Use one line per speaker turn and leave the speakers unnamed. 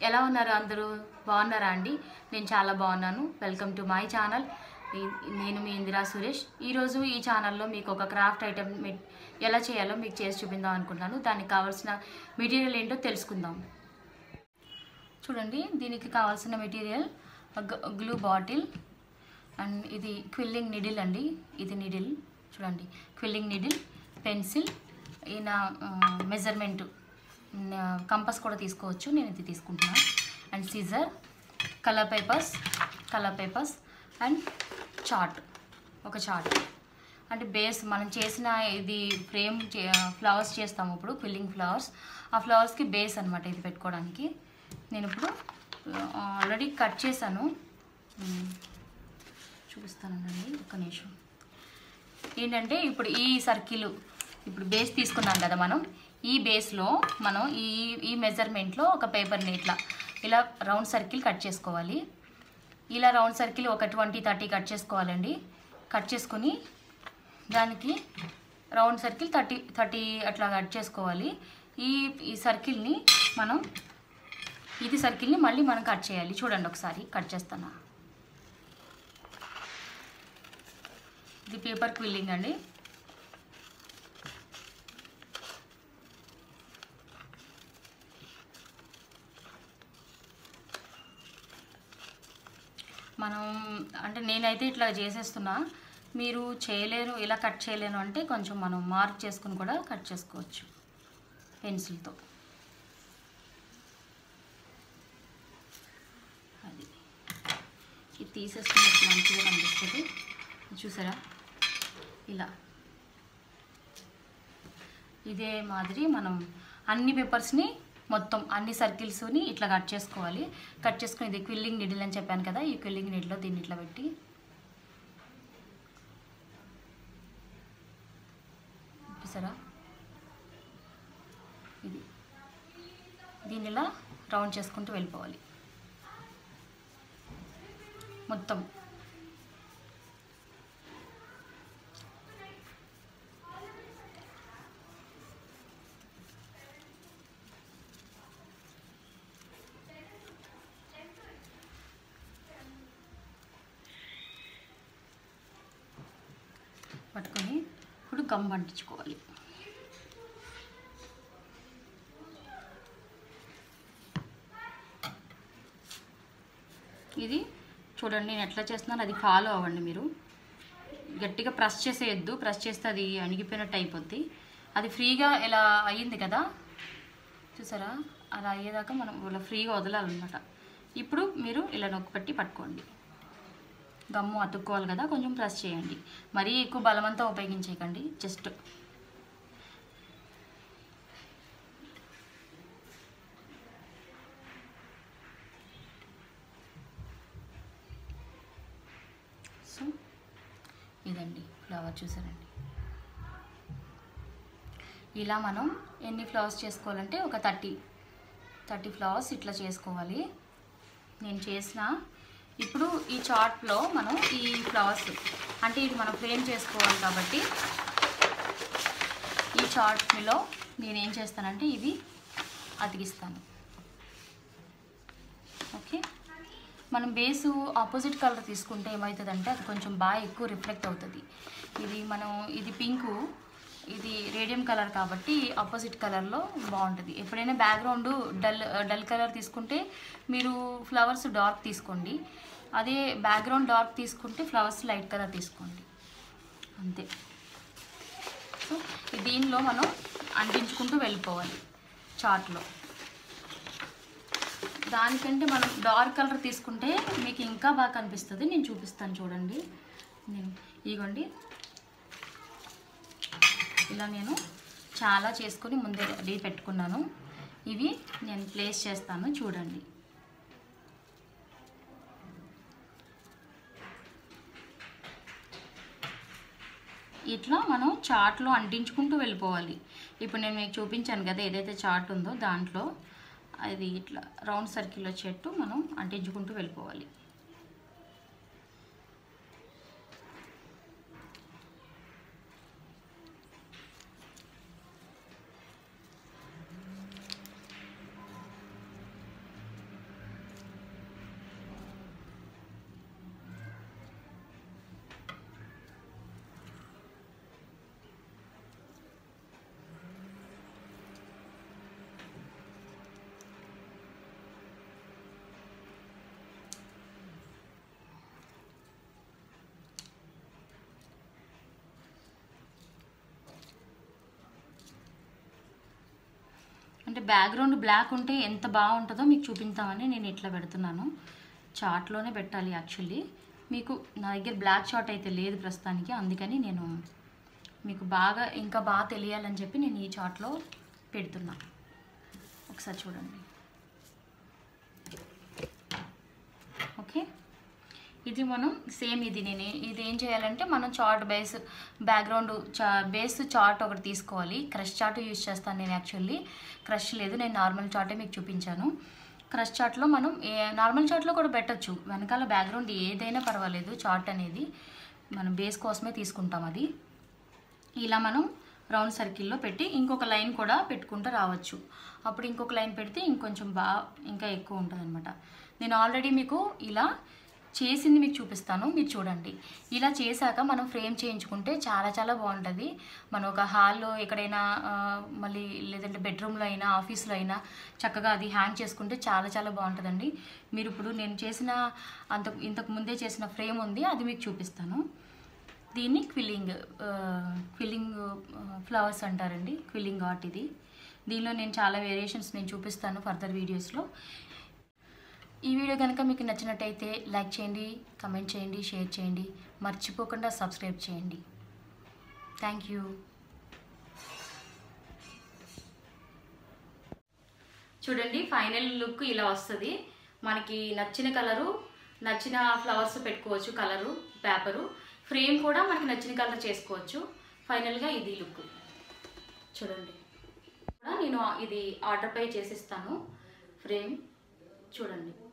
ఎలా ఉన్నారు అందరూ బాగున్నారా అండి నేను చాలా బాగున్నాను వెల్కమ్ టు మై ఛానల్ ఈ- నేను మీ ఇందిరా సురేష్ ఈరోజు ఈ ఛానల్లో మీకు ఒక క్రాఫ్ట్ ఐటెం మె- ఎలా చేయాలో మీకు చేసి చూపిందాం అనుకుంటున్నాను దానికి కావాల్సిన మెటీరియల్ ఏంటో తెలుసుకుందాం చూడండి దీనికి కావాల్సిన మెటీరియల్ గ్లూ బాటిల్ అండ్ ఇది క్విల్లింగ్ నిడిల్ అండి ఇది నిడిల్ చూడండి క్విల్లింగ్ నిడిల్ పెన్సిల్ ఈయన మెజర్మెంట్ కంపస్ కూడా తీసుకోవచ్చు నేను ఇది తీసుకుంటున్నాను and scissor colour papers colour papers and chart ఒక చార్ట్ అంటే బేస్ మనం చేసిన ఇది ఫ్రేమ్ ఫ్లవర్స్ చేస్తాము ఇప్పుడు క్విల్లింగ్ ఫ్లవర్స్ ఆ ఫ్లవర్స్కి బేస్ అనమాట ఇది పెట్టుకోవడానికి నేను ఇప్పుడు ఆల్రెడీ కట్ చేశాను మ్, చూపిస్తానండి ఒక నిమిషం ఏంటంటే ఇప్పుడు ఈ సర్కిల్ ఇప్పుడు బేస్ తీసుకున్నాం కదా మనం ఈ బేస్లో మనం ఈ ఈ మెజర్మెంట్లో ఒక పేపర్ని ఇట్లా ఇలా రౌండ్ సర్కిల్ కట్ చేసుకోవాలి ఇలా రౌండ్ సర్కిల్ ఒక ట్వంటీ థర్టీ కట్ చేసుకోవాలండి కట్ చేసుకుని దానికి రౌండ్ సర్కిల్ థర్టీ థర్టీ అట్లా కట్ చేసుకోవాలి ఈ ఈ సర్కిల్ని మనం ఇది సర్కిల్ని మళ్ళీ మనం కట్ చేయాలి చూడండి ఒకసారి కట్ చేస్తాను ఇది పేపర్ క్విల్లింగ్ అండి మనం అంటే నేనైతే ఇట్లా చేసేస్తున్నా మీరు చేయలేరు ఇలా కట్ చేయలేను అంటే కొంచెం మనం మార్క్ చేసుకుని కూడా కట్ చేసుకోవచ్చు పెన్సిల్తో అది ఇది తీసేసుకున్నట్టు మంచిగా కనిపిస్తుంది చూసారా ఇలా ఇదే మాదిరి మనం అన్ని పేపర్స్ని మొత్తం అన్ని సర్కిల్స్ని ఇట్లా కట్ చేసుకోవాలి కట్ చేసుకుని ఇది క్విల్లింగ్ నిడిల్ అని చెప్పాను కదా ఈ క్విల్లింగ్ నిడిలో దీన్ని ఇట్లా పెట్టి చూసారా ఇది దీన్ని ఇలా రౌండ్ చేసుకుంటూ వెళ్ళిపోవాలి మొత్తం పట్టుకొని ఇప్పుడు గమ్ అంటించుకోవాలి ఇది చూడండి నేను ఎట్లా చేస్తున్నాను అది ఫాలో అవ్వండి మీరు గట్టిగా ప్రెస్ చేసేయద్దు ప్రెస్ చేస్తే అది అణిగిపోయినట్టు అయిపోద్ది అది ఫ్రీగా ఇలా అయ్యింది కదా చూసారా అలా అయ్యేదాకా మనం ఇలా ఫ్రీగా వదలాలన్నమాట ఇప్పుడు మీరు ఇలా నొక్కి పెట్టి పట్టుకోండి గమ్ము అతుక్కోవాలి కదా కొంచెం ప్రెస్ చేయండి మరీ ఎక్కువ బలమంతా ఉపయోగించేయకండి జస్ట్ సో ఇదండి ఫ్లవర్ చూసారండి ఇలా మనం ఎన్ని ఫ్లవర్స్ చేసుకోవాలంటే ఒక థర్టీ థర్టీ ఫ్లవర్స్ ఇట్లా చేసుకోవాలి నేను చేసిన ఇప్పుడు ఈ చార్ట్లో మనం ఈ ఫ్లవర్స్ అంటే ఇది మనం ఫ్రేమ్ చేసుకోవాలి కాబట్టి ఈ చార్ట్లో నేనేం చేస్తానంటే ఇవి అతికిస్తాను ఓకే మనం బేసు ఆపోజిట్ కలర్ తీసుకుంటే ఏమవుతుందంటే అది కొంచెం బాగా ఎక్కువ రిఫ్లెక్ట్ అవుతుంది ఇది మనం ఇది పింకు ఇది రేడియం కలర్ కాబట్టి ఆపోజిట్ కలర్లో బాగుంటుంది ఎప్పుడైనా బ్యాక్గ్రౌండ్ డల్ డల్ కలర్ తీసుకుంటే మీరు ఫ్లవర్స్ డార్క్ తీసుకోండి అదే బ్యాక్గ్రౌండ్ డార్క్ తీసుకుంటే ఫ్లవర్స్ లైట్ కలర్ తీసుకోండి అంతే సో దీనిలో మనం అంటించుకుంటూ వెళ్ళిపోవాలి చార్ట్లో దానికంటే మనం డార్క్ కలర్ తీసుకుంటే మీకు ఇంకా బాగా కనిపిస్తుంది నేను చూపిస్తాను చూడండి నేను ఇగోండి ఇలా నేను చాలా చేసుకొని ముందే రెడీ పెట్టుకున్నాను ఇవి నేను ప్లేస్ చేస్తాను చూడండి ఇట్లా మనం చార్ట్లో అంటించుకుంటూ వెళ్ళిపోవాలి ఇప్పుడు నేను మీకు చూపించాను కదా ఏదైతే చార్ట్ ఉందో దాంట్లో అది ఇట్లా రౌండ్ సర్కిల్ వచ్చేట్టు మనం అంటించుకుంటూ వెళ్ళిపోవాలి అంటే బ్యాక్గ్రౌండ్ బ్లాక్ ఉంటే ఎంత బాగుంటుందో మీకు చూపిద్దామని నేను ఇట్లా పెడుతున్నాను చార్ట్లోనే పెట్టాలి యాక్చువల్లీ మీకు నా దగ్గర బ్లాక్ చార్ట్ అయితే లేదు ప్రస్తుతానికి అందుకని నేను మీకు బాగా ఇంకా బాగా తెలియాలని చెప్పి నేను ఈ చార్ట్లో పెడుతున్నా ఒకసారి చూడండి ఓకే ఇది మనం సేమ్ ఇది నేను ఇది ఏం చేయాలంటే మనం చార్ట్ బేస్ బ్యాక్గ్రౌండ్ చా బేస్ చార్ట్ ఒకటి తీసుకోవాలి క్రష్ చార్ట్ యూజ్ చేస్తాను నేను యాక్చువల్లీ క్రష్ లేదు నేను నార్మల్ చార్టే మీకు చూపించాను క్రష్ చార్ట్లో మనం ఏ నార్మల్ చార్ట్లో కూడా పెట్టచ్చు వెనకాల బ్యాక్గ్రౌండ్ ఏదైనా పర్వాలేదు చార్ట్ అనేది మనం బేస్ కోసమే తీసుకుంటాం అది ఇలా మనం రౌండ్ సర్కిల్లో పెట్టి ఇంకొక లైన్ కూడా పెట్టుకుంటూ రావచ్చు అప్పుడు ఇంకొక లైన్ పెడితే ఇంకొంచెం బాగా ఇంకా ఎక్కువ ఉంటుంది అనమాట నేను ఆల్రెడీ మీకు ఇలా చేసింది మీకు చూపిస్తాను మీరు చూడండి ఇలా చేశాక మనం ఫ్రేమ్ చేయించుకుంటే చాలా చాలా బాగుంటుంది మనం ఒక హాల్లో ఎక్కడైనా ఆ, మళ్ళీ లేదంటే బెడ్రూమ్లో అయినా ఆఫీస్లో అయినా చక్కగా అది హ్యాంగ్ చేసుకుంటే చాలా చాలా బాగుంటుందండి మీరు ఇప్పుడు నేను చేసిన అంత ఇంతకు ముందే చేసిన ఫ్రేమ్ ఉంది అది మీకు చూపిస్తాను దీన్ని క్విల్లింగ్ ఆ, క్విల్లింగ్ ఆ, ఫ్లవర్స్ అంటారండి క్విల్లింగ్ ఆర్ట్ ఇది దీనిలో నేను చాలా వేరియేషన్స్ నేను చూపిస్తాను ఫర్దర్ వీడియోస్లో ఈ వీడియో కనుక మీకు నచ్చినట్టయితే లైక్ చేయండి కమెంట్ చేయండి షేర్ చేయండి మర్చిపోకుండా సబ్స్క్రైబ్ చేయండి థ్యాంక్ యూ చూడండి ఫైనల్ లుక్ ఇలా వస్తుంది మనకి నచ్చిన కలరు నచ్చిన ఫ్లవర్స్ పెట్టుకోవచ్చు కలరు పేపరు ఫ్రేమ్ కూడా మనకి నచ్చిన కలర్ చేసుకోవచ్చు ఫైనల్గా ఇది లుక్ చూడండి కూడా నేను ఇది ఆర్డర్ పై చేసిస్తాను ఫ్రేమ్ చూడండి